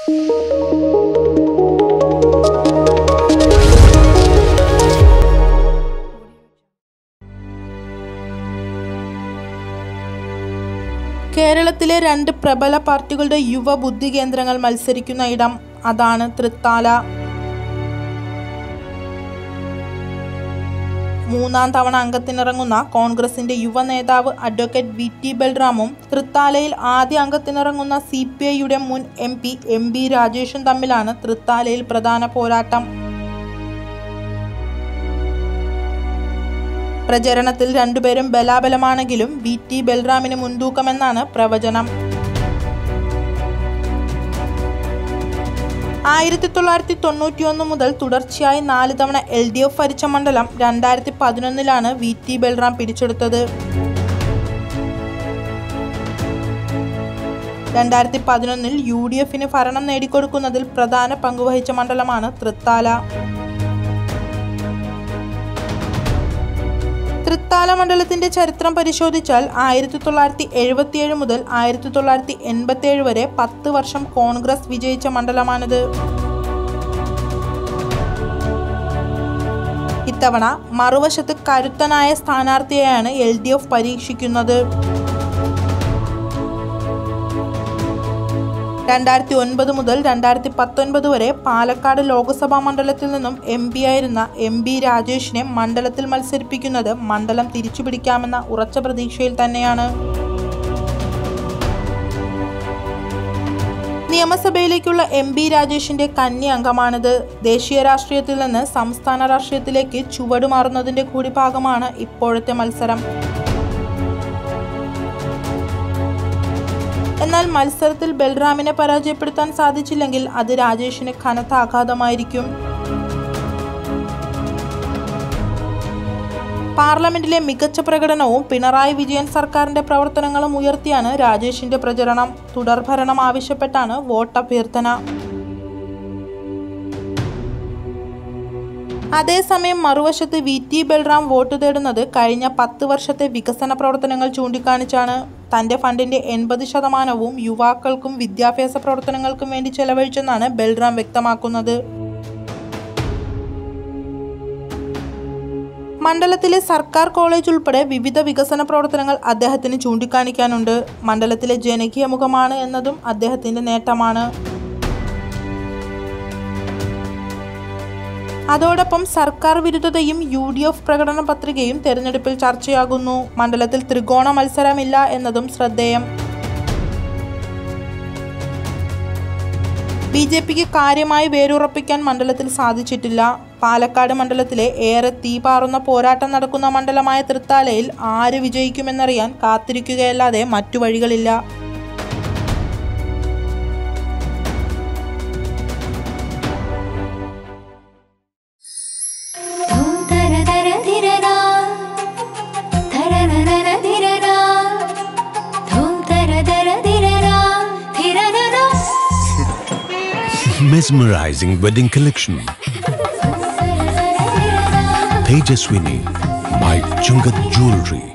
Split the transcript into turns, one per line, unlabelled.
കേരളത്തിലെ രണ്ട് പ്രബല പാർട്ടികളുടെ യുവ ബുദ്ധി കേന്ദ്രങ്ങൾ മത്സരിക്കുന്ന ഇടം അതാണ് തൃത്താല മൂന്നാം തവണ അംഗത്തിനിറങ്ങുന്ന കോൺഗ്രസിന്റെ യുവ നേതാവ് അഡ്വക്കേറ്റ് വി ടി ബൽറാമും തൃത്താലയിൽ ആദ്യ അംഗത്തിനിറങ്ങുന്ന സി പി ഐയുടെ മുൻ എം പി എം ബി രാജേഷും തമ്മിലാണ് തൃത്താലയിൽ പ്രധാന പോരാട്ടം പ്രചരണത്തിൽ രണ്ടുപേരും ബലാബലമാണെങ്കിലും വി ടി ബൽറാമിന് മുൻതൂക്കമെന്നാണ് പ്രവചനം ആയിരത്തി തൊള്ളായിരത്തി തൊണ്ണൂറ്റിയൊന്ന് മുതൽ തുടർച്ചയായി നാല് തവണ എൽ ഡി എഫ് ഭരിച്ച മണ്ഡലം രണ്ടായിരത്തി പതിനൊന്നിലാണ് വി ടി ബൽറാം പിടിച്ചെടുത്തത് രണ്ടായിരത്തി പതിനൊന്നിൽ യു ഡി എഫിന് ഭരണം നേടിക്കൊടുക്കുന്നതിൽ പ്രധാന പങ്കുവഹിച്ച മണ്ഡലമാണ് തൃത്താല തൃത്താല മണ്ഡലത്തിന്റെ ചരിത്രം പരിശോധിച്ചാൽ ആയിരത്തി തൊള്ളായിരത്തി എഴുപത്തിയേഴ് മുതൽ ആയിരത്തി തൊള്ളായിരത്തി എൺപത്തിയേഴ് വരെ പത്ത് വർഷം കോൺഗ്രസ് വിജയിച്ച മണ്ഡലമാണിത് ഇത്തവണ മറുവശത്ത് കരുത്തനായ സ്ഥാനാർത്ഥിയെയാണ് എൽ ഡി എഫ് പരീക്ഷിക്കുന്നത് രണ്ടായിരത്തി ഒൻപത് മുതൽ രണ്ടായിരത്തി പത്തൊൻപത് വരെ പാലക്കാട് ലോക്സഭാ മണ്ഡലത്തിൽ നിന്നും എം പി ആയിരുന്ന എം ബി രാജേഷിനെ മണ്ഡലത്തിൽ മത്സരിപ്പിക്കുന്നത് മണ്ഡലം തിരിച്ചുപിടിക്കാമെന്ന ഉറച്ച പ്രതീക്ഷയിൽ തന്നെയാണ് നിയമസഭയിലേക്കുള്ള എം ബി രാജേഷിന്റെ കന്നി അംഗമാണിത് ദേശീയ രാഷ്ട്രീയത്തിൽ നിന്ന് സംസ്ഥാന രാഷ്ട്രീയത്തിലേക്ക് ചുവടുമാറുന്നതിന്റെ കൂടി ഭാഗമാണ് ഇപ്പോഴത്തെ മത്സരം എന്നാൽ മത്സരത്തിൽ ബൽറാമിനെ പരാജയപ്പെടുത്താൻ സാധിച്ചില്ലെങ്കിൽ അത് രാജേഷിന് കനത്ത ആഘാതമായിരിക്കും പാർലമെന്റിലെ മികച്ച പ്രകടനവും പിണറായി വിജയൻ സർക്കാരിന്റെ പ്രവർത്തനങ്ങളും ഉയർത്തിയാണ് രാജേഷിന്റെ പ്രചരണം തുടർഭരണം ആവശ്യപ്പെട്ടാണ് വോട്ട് അഭ്യർത്ഥന അതേസമയം മറുവശത്ത് വി ടി ബൽറാം വോട്ട് തേടുന്നത് കഴിഞ്ഞ പത്ത് വർഷത്തെ വികസന പ്രവർത്തനങ്ങൾ ചൂണ്ടിക്കാണിച്ചാണ് തന്റെ ഫണ്ടിന്റെ എൺപത് ശതമാനവും യുവാക്കൾക്കും വിദ്യാഭ്യാസ പ്രവർത്തനങ്ങൾക്കും വേണ്ടി ചെലവഴിച്ചെന്നാണ് ബൽറാം വ്യക്തമാക്കുന്നത് മണ്ഡലത്തിലെ സർക്കാർ കോളേജ് ഉൾപ്പെടെ വിവിധ വികസന പ്രവർത്തനങ്ങൾ അദ്ദേഹത്തിന് ചൂണ്ടിക്കാണിക്കാനുണ്ട് മണ്ഡലത്തിലെ ജനകീയ മുഖമാണ് എന്നതും അദ്ദേഹത്തിന്റെ നേട്ടമാണ് അതോടൊപ്പം സർക്കാർ വിരുദ്ധതയും യു ഡി എഫ് പ്രകടന പത്രികയും തെരഞ്ഞെടുപ്പിൽ ചർച്ചയാകുന്നു മണ്ഡലത്തിൽ ത്രികോണ മത്സരമില്ല എന്നതും ശ്രദ്ധേയം ബി ജെ പിക്ക് കാര്യമായി വേരുറപ്പിക്കാൻ മണ്ഡലത്തിൽ സാധിച്ചിട്ടില്ല പാലക്കാട് മണ്ഡലത്തിലെ ഏറെ തീപാറുന്ന പോരാട്ടം നടക്കുന്ന മണ്ഡലമായ തൃത്താലയിൽ ആര് വിജയിക്കുമെന്നറിയാൻ കാത്തിരിക്കുകയല്ലാതെ മറ്റു വഴികളില്ല
ധൂം തര തര ധിരരാ ധരരരര ധിരരാ ധൂം തര തര ധിരരാ ധിരരരാ
mesmerizing wedding collection. Tejaswini by Chungat Jewelry.